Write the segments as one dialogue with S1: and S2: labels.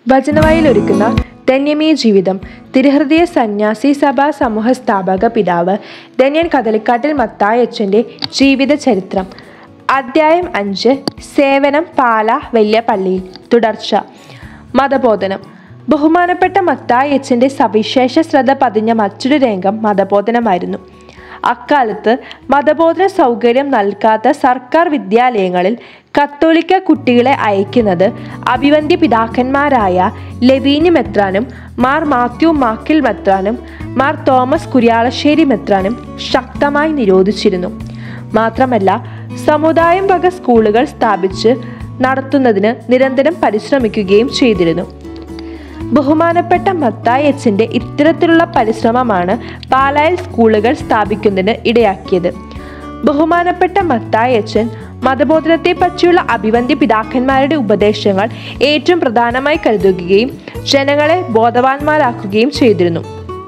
S1: വചനവായിൽ ധന്യമേ ജീവിതം തിരുഹൃദയ സന്യാസി സഭാ സമൂഹ സ്ഥാപക പിതാവ് ധന്യൻ കദളിക്കാട്ടിൽ മത്തായ അച്ഛൻ്റെ ജീവിത ചരിത്രം അദ്ധ്യായം അഞ്ച് സേവനം പാല വലിയ പള്ളിയിൽ തുടർച്ച മതബോധനം ബഹുമാനപ്പെട്ട മത്തായ അച്ഛൻ്റെ സവിശേഷ ശ്രദ്ധ പതിഞ്ഞ മറ്റൊരു രംഗം മതബോധനമായിരുന്നു അക്കാലത്ത് മതബോധന സൗകര്യം നൽകാത്ത സർക്കാർ വിദ്യാലയങ്ങളിൽ കത്തോലിക്ക കുട്ടികളെ അയക്കുന്നത് അഭിവന്ദ്യ പിതാക്കന്മാരായ ലവീനി മെത്രാനും മാർ മാത്യു മാക്കിൽ മെത്രാനും മാർ തോമസ് കുര്യാളശ്ശേരി മെത്രാനും ശക്തമായി നിരോധിച്ചിരുന്നു മാത്രമല്ല സമുദായം വക സ്കൂളുകൾ സ്ഥാപിച്ച് നടത്തുന്നതിന് നിരന്തരം പരിശ്രമിക്കുകയും ചെയ്തിരുന്നു ബഹുമാനപ്പെട്ട മത്തായി എച്ചിന്റെ ഇത്തരത്തിലുള്ള പരിശ്രമമാണ് പാലായിൽ സ്കൂളുകൾ സ്ഥാപിക്കുന്നതിന് ഇടയാക്കിയത് ബഹുമാനപ്പെട്ട മത്തായി അച്ഛൻ മതബോധനത്തെ പറ്റിയുള്ള അഭിവന്ദ്യ പിതാക്കന്മാരുടെ ഉപദേശങ്ങൾ ഏറ്റവും പ്രധാനമായി കരുതുകയും ജനങ്ങളെ ബോധവാന്മാരാക്കുകയും ചെയ്തിരുന്നു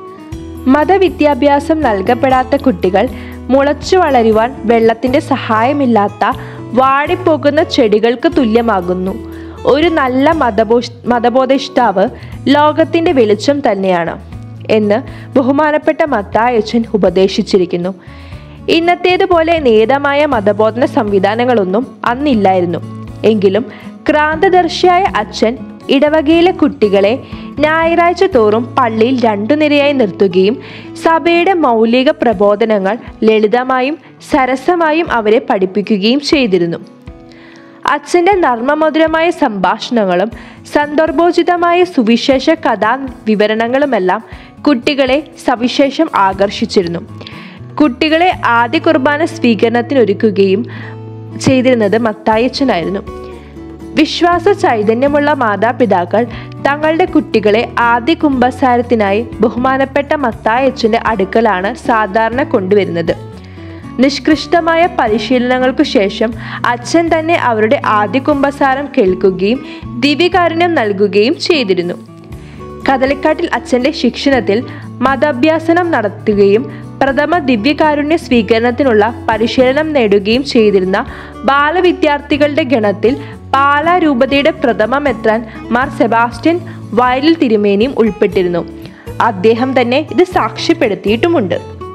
S1: മതവിദ്യാഭ്യാസം നൽകപ്പെടാത്ത കുട്ടികൾ മുളച്ചു വളരുവാൻ വെള്ളത്തിന്റെ സഹായമില്ലാത്ത വാടിപ്പോകുന്ന ചെടികൾക്ക് തുല്യമാകുന്നു ഒരു നല്ല മതബോ മതബോധിഷ്ടാവ് ലോകത്തിന്റെ വെളിച്ചം തന്നെയാണ് എന്ന് ബഹുമാനപ്പെട്ട മത്തായച്ചൻ ഉപദേശിച്ചിരിക്കുന്നു ഇന്നത്തേതുപോലെ നേതമായ മതബോധന സംവിധാനങ്ങളൊന്നും അന്നില്ലായിരുന്നു എങ്കിലും ക്രാന്തദർശിയായ അച്ഛൻ ഇടവകയിലെ കുട്ടികളെ ഞായറാഴ്ച തോറും പള്ളിയിൽ രണ്ടു നിരയായി നിർത്തുകയും സഭയുടെ മൗലിക പ്രബോധനങ്ങൾ ലളിതമായും സരസമായും അവരെ പഠിപ്പിക്കുകയും ചെയ്തിരുന്നു അച്ഛൻ്റെ നർമ്മമധുരമായ സംഭാഷണങ്ങളും സന്ദർഭോചിതമായ സുവിശേഷ കഥാ വിവരണങ്ങളുമെല്ലാം കുട്ടികളെ സവിശേഷം ആകർഷിച്ചിരുന്നു കുട്ടികളെ ആദ്യ കുർബാന സ്വീകരണത്തിനൊരുക്കുകയും ചെയ്തിരുന്നത് മത്തായച്ചനായിരുന്നു വിശ്വാസ ചൈതന്യമുള്ള മാതാപിതാക്കൾ തങ്ങളുടെ കുട്ടികളെ ആദ്യ കുംഭസാരത്തിനായി ബഹുമാനപ്പെട്ട മത്തായച്ചൻ്റെ അടുക്കലാണ് സാധാരണ കൊണ്ടുവരുന്നത് നിഷ്കൃഷ്ടമായ പരിശീലനങ്ങൾക്കു ശേഷം അച്ഛൻ തന്നെ അവരുടെ ആദ്യ കുംഭസാരം കേൾക്കുകയും ദിവ്യകാരുണ്യം നൽകുകയും ചെയ്തിരുന്നു കദളിക്കാട്ടിൽ അച്ഛൻ്റെ ശിക്ഷണത്തിൽ മതാഭ്യാസനം നടത്തുകയും പ്രഥമ ദിവ്യകാരുണ്യ സ്വീകരണത്തിനുള്ള പരിശീലനം നേടുകയും ചെയ്തിരുന്ന ബാലവിദ്യാർത്ഥികളുടെ ഗണത്തിൽ പാലാ രൂപതയുടെ പ്രഥമ മെത്രാൻ മാർ സെബാസ്റ്റ്യൻ വയലിൽ തിരുമേനിയും ഉൾപ്പെട്ടിരുന്നു അദ്ദേഹം തന്നെ ഇത് സാക്ഷ്യപ്പെടുത്തിയിട്ടുമുണ്ട്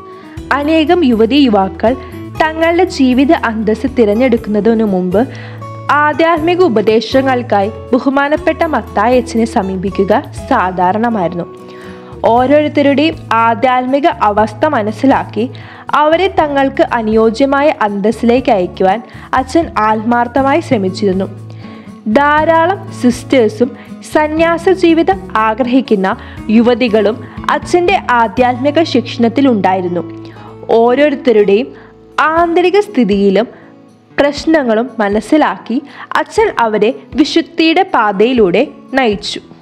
S1: അനേകം യുവതി യുവാക്കൾ തങ്ങളുടെ ജീവിത അന്തസ് തിരഞ്ഞെടുക്കുന്നതിനു മുമ്പ് ആധ്യാത്മിക ഉപദേശങ്ങൾക്കായി ബഹുമാനപ്പെട്ട മത്തായ അച്ഛനെ സമീപിക്കുക സാധാരണമായിരുന്നു ഓരോരുത്തരുടെയും ആധ്യാത്മിക അവസ്ഥ മനസ്സിലാക്കി അവരെ തങ്ങൾക്ക് അനുയോജ്യമായ അന്തസ്സിലേക്ക് അയക്കുവാൻ അച്ഛൻ ആത്മാർത്ഥമായി ശ്രമിച്ചിരുന്നു ധാരാളം സിസ്റ്റേഴ്സും സന്യാസ ജീവിതം ആഗ്രഹിക്കുന്ന യുവതികളും അച്ഛൻ്റെ ആധ്യാത്മിക ശിക്ഷണത്തിൽ ഉണ്ടായിരുന്നു ഓരോരുത്തരുടെയും ആന്തരിക സ്ഥിതിയിലും പ്രശ്നങ്ങളും മനസ്സിലാക്കി അച്ഛൻ അവരെ വിശുദ്ധിയുടെ പാതയിലൂടെ നയിച്ചു